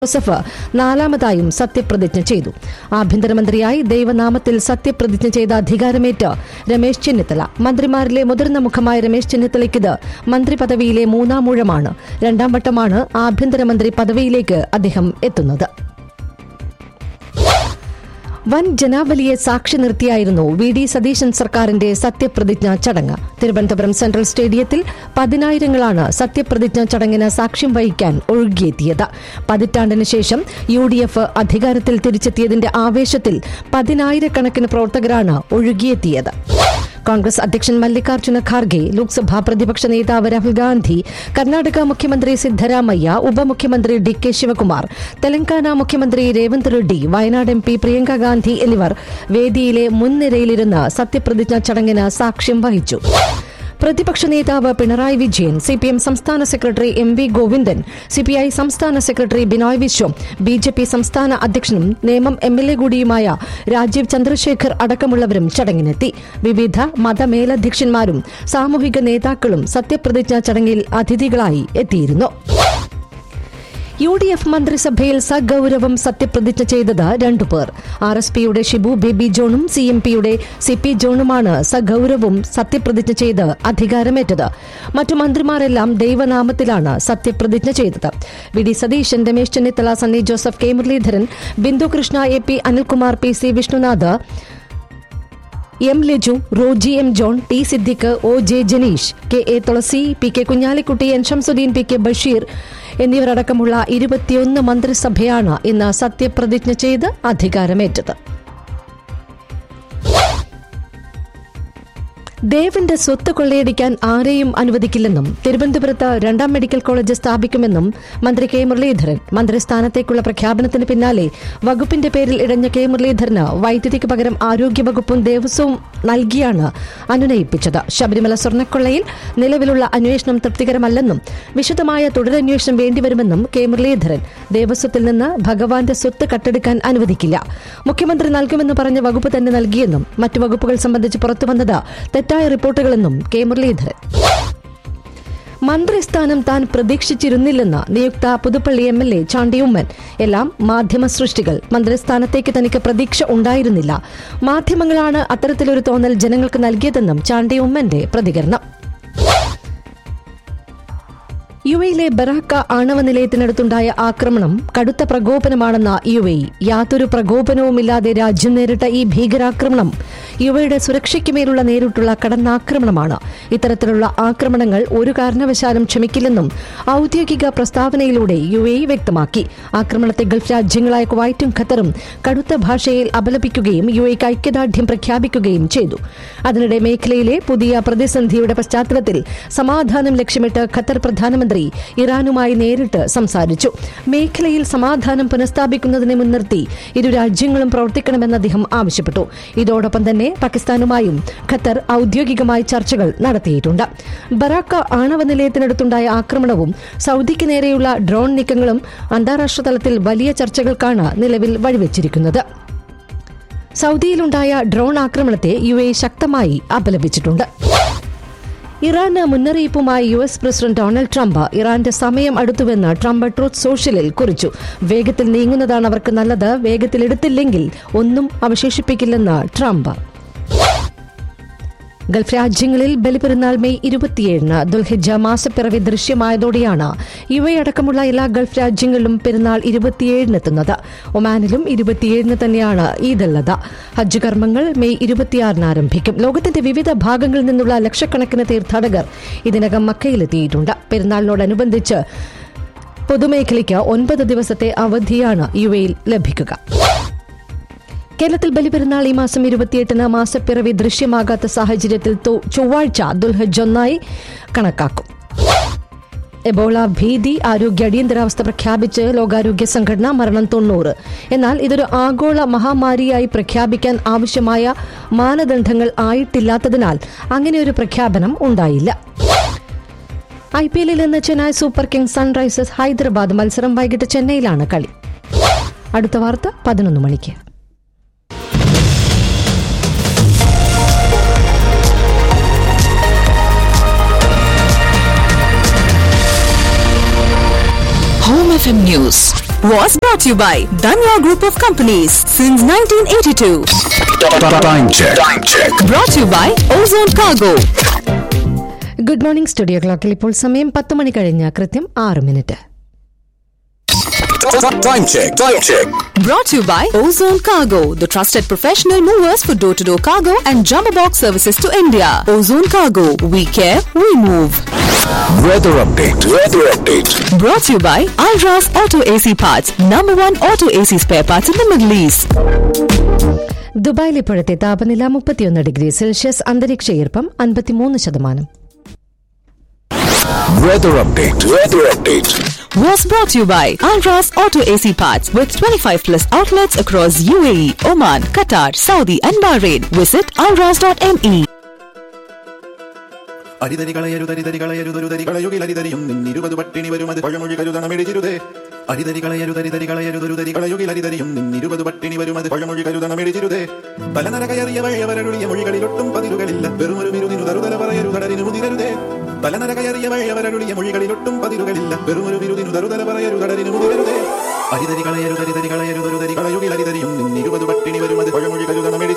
Joseph നാലാമതായും സത്യപ്രതിജ്ഞ ചെയ്തു ആഭ്യന്തരമന്ത്രിയായി ദൈവനാമത്തിൽ സത്യപ്രതിജ്ഞ ചെയ്ത അധികാരമേറ്റ് രമേശ് ചെന്നിത്തല മന്ത്രിമാരിലെ മുതിർന്ന മുഖമായ രമേശ് ചെന്നിത്തലയ്ക്കിത് മന്ത്രി പദവിയിലെ മൂന്നാം ഊഴമാണ് രണ്ടാം വട്ടമാണ് ആഭ്യന്തരമന്ത്രി പദവിയിലേക്ക് അദ്ദേഹം എത്തുന്നത് വൻ ജനാവലിയെ സാക്ഷി നിർത്തിയായിരുന്നു വി ഡി സതീശൻ സർക്കാരിന്റെ സത്യപ്രതിജ്ഞാ ചടങ്ങ് തിരുവനന്തപുരം സെൻട്രൽ സ്റ്റേഡിയത്തിൽ പതിനായിരങ്ങളാണ് സത്യപ്രതിജ്ഞാ ചടങ്ങിന് സാക്ഷ്യം വഹിക്കാൻ ഒഴുകിയെത്തിയത് പതിറ്റാണ്ടിന് ശേഷം യു ഡി എഫ് അധികാരത്തിൽ തിരിച്ചെത്തിയതിന്റെ ആവേശത്തിൽ പതിനായിരക്കണക്കിന് പ്രവർത്തകരാണ് ഒഴുകിയെത്തിയത് കോൺഗ്രസ് അധ്യക്ഷൻ മല്ലികാർജ്ജുന ഖാർഗെ ലോക്സഭാ പ്രതിപക്ഷ നേതാവ് രാഹുൽ ഗാന്ധി കർണാടക മുഖ്യമന്ത്രി സിദ്ധരാമയ്യ ഉപമുഖ്യമന്ത്രി ഡി കെ ശിവകുമാർ തെലങ്കാന മുഖ്യമന്ത്രി രേവന്ത് റെഡ്ഡി വയനാട് എം പി പ്രിയങ്ക ഗാന്ധി എന്നിവർ വേദിയിലെ മുൻനിരയിലിരുന്ന് സത്യപ്രതിജ്ഞാ ചടങ്ങിന് സാക്ഷ്യം വഹിച്ചു പ്രതിപക്ഷ നേതാവ് Pinarayi Vijayan C P M സംസ്ഥാന secretary M V Govindan C P I സംസ്ഥാന secretary Binoy Viswam B J P സംസ്ഥാന അധ്യക്ഷനും നേമം എം എൽ എ കൂടിയുമായ രാജീവ് ചന്ദ്രശേഖർ അടക്കമുള്ളവരും ചടങ്ങിനെത്തി വിവിധ മതമേലധ്യക്ഷന്മാരും സാമൂഹിക നേതാക്കളും സത്യപ്രതിജ്ഞാ ചടങ്ങിൽ അതിഥികളായി എത്തിയിരുന്നു യു ഡി എഫ് മന്ത്രിസഭയിൽ സഗൌരവം സത്യപ്രതിജ്ഞ ചെയ്തത് രണ്ടുപേർ ആർ എസ് പിയുടെ ഷിബു ബേബി ജോണും സി എം പിയുടെ സി പി ജോണുമാണ് സഗൌരവം സത്യപ്രതിജ്ഞ ചെയ്ത് അധികാരമേറ്റത് മറ്റു മന്ത്രിമാരെല്ലാം ദൈവനാമത്തിലാണ് സത്യപ്രതിജ്ഞ ചെയ്തത് V D Satheesan Ramesh Chennithala Sunny Joseph K Muraleedharan Bindu Krishna A P Anilkumar P C Vishnunath M Liju Roji M John T Siddique O J Janeesh K A Thulasi P K Kunhalikutty N Shamsuddin P K Basheer എന്നിവരടക്കമുള്ള ഇരുപത്തിയൊന്ന് മന്ത്രിസഭയാണ് ഇന്ന് സത്യപ്രതിജ്ഞ ചെയ്ത് അധികാരമേറ്റത് ദേവന്റെ സ്വത്ത് കൊള്ളയടിക്കാൻ ആരെയും അനുവദിക്കില്ലെന്നും തിരുവനന്തപുരത്ത് രണ്ടാം മെഡിക്കൽ കോളേജ് സ്ഥാപിക്കുമെന്നും മന്ത്രി കെ മുരളീധരൻ മന്ത്രിസ്ഥാനത്തേക്കുള്ള പ്രഖ്യാപനത്തിന് പിന്നാലെ വകുപ്പിന്റെ പേരിൽ ഇടഞ്ഞ കെ മുരളീധരന് വൈദ്യുതിക്ക് പകരം ആരോഗ്യവകുപ്പും ദേവസ്വവും നൽകിയാണ് അനുനയിപ്പിച്ചത് ശബരിമല സ്വർണ്ണക്കൊള്ളയിൽ നിലവിലുള്ള അന്വേഷണം തൃപ്തികരമല്ലെന്നും വിശദമായ തുടരന്വേഷണം വേണ്ടിവരുമെന്നും കെ മുരളീധരൻ ദേവസ്വത്തിൽ നിന്ന് ഭഗവാന്റെ സ്വത്ത് കട്ടെടുക്കാൻ അനുവദിക്കില്ല മുഖ്യമന്ത്രി നൽകുമെന്ന് പറഞ്ഞ വകുപ്പ് തന്നെ നൽകിയെന്നും മറ്റു വകുപ്പുകൾ സംബന്ധിച്ച് പുറത്തുവന്നത് തെറ്റായ റിപ്പോർട്ടുകളെന്നും കെ മുരളീധരൻ മന്ത്രിസ്ഥാനം താൻ പ്രതീക്ഷിച്ചിരുന്നില്ലെന്ന് നിയുക്ത Puthuppally M L A Chandy Oommen എല്ലാം മാധ്യമ സൃഷ്ടികൾ മന്ത്രിസ്ഥാനത്തേക്ക് തനിക്ക് പ്രതീക്ഷ ഉണ്ടായിരുന്നില്ല മാധ്യമങ്ങളാണ് അത്തരത്തിലൊരു തോന്നൽ ജനങ്ങൾക്ക് നൽകിയതെന്നും ചാണ്ടിയുമ്മന്റെ പ്രതികരണം യു എയിലെ ബറാക്ക ആണവ നിലയത്തിനടുത്തുണ്ടായ ആക്രമണം കടുത്ത പ്രകോപനമാണെന്ന യു എ യാതൊരു പ്രകോപനവുമില്ലാതെ രാജ്യം നേരിട്ട ഈ ഭീകരാക്രമണം യു എയുടെ സുരക്ഷയ്ക്ക് മേലുള്ള നേരിട്ടുള്ള കടന്നാക്രമണമാണ് ഇത്തരത്തിലുള്ള ആക്രമണങ്ങൾ ഒരു കാരണവശാലും ക്ഷമിക്കില്ലെന്നും ഔദ്യോഗിക പ്രസ്താവനയിലൂടെ യു എ വ്യക്തമാക്കി ആക്രമണത്തെ ഗൾഫ് രാജ്യങ്ങളായ കുവൈറ്റും ഖത്തറും കടുത്ത ഭാഷയിൽ അപലപിക്കുകയും യു എക്ക് ഐക്യദാർഢ്യം പ്രഖ്യാപിക്കുകയും ചെയ്തു അതിനിടെ മേഖലയിലെ പുതിയ പ്രതിസന്ധിയുടെ പശ്ചാത്തലത്തിൽ സമാധാനം ലക്ഷ്യമിട്ട് ഖത്തർ പ്രധാനമന്ത്രി ഇറാനുമായി നേരിട്ട് സംസാരിച്ചു മേഖലയിൽ സമാധാനം പുനഃസ്ഥാപിക്കുന്നതിനെ മുൻനിർത്തി ഇരു രാജ്യങ്ങളും പ്രവർത്തിക്കണമെന്ന് അദ്ദേഹം ആവശ്യപ്പെട്ടു ഇതോടൊപ്പം തന്നെ പാകിസ്ഥാനുമായും ഖത്തർ ഔദ്യോഗികമായി ചർച്ചകൾ നടത്തിയിട്ടുണ്ട് ബറാക്ക ആണവ നിലയത്തിനടുത്തുണ്ടായ ആക്രമണവും സൗദിക്ക് നേരെയുള്ള ഡ്രോൺ നീക്കങ്ങളും അന്താരാഷ്ട്ര തലത്തിൽ വലിയ ചർച്ചകൾക്കാണ് നിലവിൽ വഴിവെച്ചിരിക്കുന്നത് സൗദിയിലുണ്ടായ ഡ്രോൺ ആക്രമണത്തെ യു എ ശക്തമായി അപലപിച്ചിട്ടുണ്ട് ഇറാന് മുന്നറിയിപ്പുമായി U S president Donald Trump ഇറാന്റെ സമയം അടുത്തുവെന്ന് ട്രംപ് ട്രൂത്ത് സോഷ്യലിൽ കുറിച്ചു വേഗത്തിൽ നീങ്ങുന്നതാണ് അവർക്ക് നല്ലത് വേഗത്തിൽ എടുത്തില്ലെങ്കിൽ ഒന്നും അവശേഷിപ്പിക്കില്ലെന്ന് ട്രംപ് ഗൾഫ് രാജ്യങ്ങളിൽ ബലിപെരുന്നാൾ മെയ് ഇരുപത്തിയേഴിന് ദുൽഹിജ മാസപ്പിറവി ദൃശ്യമായതോടെയാണ് യു എ അടക്കമുള്ള എല്ലാ ഗൾഫ് രാജ്യങ്ങളിലും പെരുന്നാൾ ഇരുപത്തിയേഴിനെത്തുന്നത് ഒമാനിലും ഇരുപത്തിയേഴിന് തന്നെയാണ് ഈദുള്ളത് ഹജ്ജ് കർമ്മങ്ങൾ മെയ് ഇരുപത്തിയാറിന് ആരംഭിക്കും ലോകത്തിന്റെ വിവിധ ഭാഗങ്ങളിൽ നിന്നുള്ള ലക്ഷക്കണക്കിന് തീർത്ഥാടകർ ഇതിനകം മക്കയിലെത്തിയിട്ടുണ്ട് പെരുന്നാളിനോടനുബന്ധിച്ച് പൊതുമേഖലയ്ക്ക് ഒൻപത് ദിവസത്തെ അവധിയാണ് യു എയിൽ ലഭിക്കുക കേരളത്തിൽ ബലിപെരുന്നാൾ ഈ മാസം ഇരുപത്തിയെട്ടിന് മാസപ്പിറവി ദൃശ്യമാകാത്ത സാഹചര്യത്തിൽ തൊ- ചൊവ്വാഴ്ച ദുൽഹജ് ഒന്നായി കണക്കാക്കും എബോള ഭീതി ആരോഗ്യ അടിയന്തരാവസ്ഥ പ്രഖ്യാപിച്ച് ലോകാരോഗ്യ സംഘടന മരണം തൊണ്ണൂറ് എന്നാൽ ഇതൊരു ആഗോള മഹാമാരിയായി പ്രഖ്യാപിക്കാൻ ആവശ്യമായ മാനദണ്ഡങ്ങൾ ആയിട്ടില്ലാത്തതിനാൽ അങ്ങനെയൊരു പ്രഖ്യാപനം ഉണ്ടായില്ല ഐ പി എല്ലിൽ ഇന്ന് Chennai Super Kings Sunrisers Hyderabad മത്സരം വൈകിട്ട് ചെന്നൈയിലാണ് കളി അടുത്ത വാർത്ത പതിനൊന്ന് മണിക്ക് Home FM News was brought to you by Danya Group of Companies since 1982. Time check. Time check. Brought to you by Ozone Cargo. Good morning studio ക്ലോക്കിൽ ഇപ്പോൾ സമയം പത്ത് മണി കഴിഞ്ഞ കൃത്യം ആറ് minute Time check. Time check. Brought to you by Ozone Cargo, the trusted professional movers for door to door cargo and jumbo box services to India. Ozone Cargo, we care, we move. Weather update. Weather update. Brought to you by Alras Auto AC Parts, number one auto AC spare parts in the Middle East. ദുബായിൽ ഇപ്പോഴത്തെ താപനില മുപ്പത്തിയൊന്ന് degree Celsius അന്തരീക്ഷ ഈർപ്പം അൻപത്തിമൂന്ന് ശതമാനം Weather update. Weather update. Was brought to you by Alras Auto AC Parts with 25 plus outlets across UAE, Oman, Qatar, Saudi, and Bahrain. Visit alras.me. അരിതരികളയരുതരിതരികളയരുതൊരുതരികളയുകിലരിതരിയും നിന്നിരുപത് പട്ടിണി വരും അത് പഴമൊഴി കരുതണമെഴുതിരുതേ അരിതരികളയരുതരിതരികളയരുതൊരുതരികളയുകിലരിതരിയും നിന്നിരുപത് പട്ടിണി വരും അത് പഴമൊഴി കരുതണമെഴുതിരുതേ തലനരകയറിയ വഴിയവരരുളിയ മൊഴികളിലൊട്ടും പതിരുകളില്ല വെറുമൊരു വിരുദിനു തരുതല പറയരുതടരിനു മുതിരരുതേ തലനരകയറിയ വഴിയവരരുളിയ മൊഴികളിലൊട്ടും പതിരുകളില്ല വെറുമൊരു വിരുദിനു തരുതല പറയരുതടരിനു മുതിരരുതേ അരിതരികളയരുതരിതരികളയരുതൊരുതരികളയുകിലരിതരിയും നിന്നിരുപത് പട്ടിണി വരും അത് പഴമൊഴി കരുതണമെഴുതി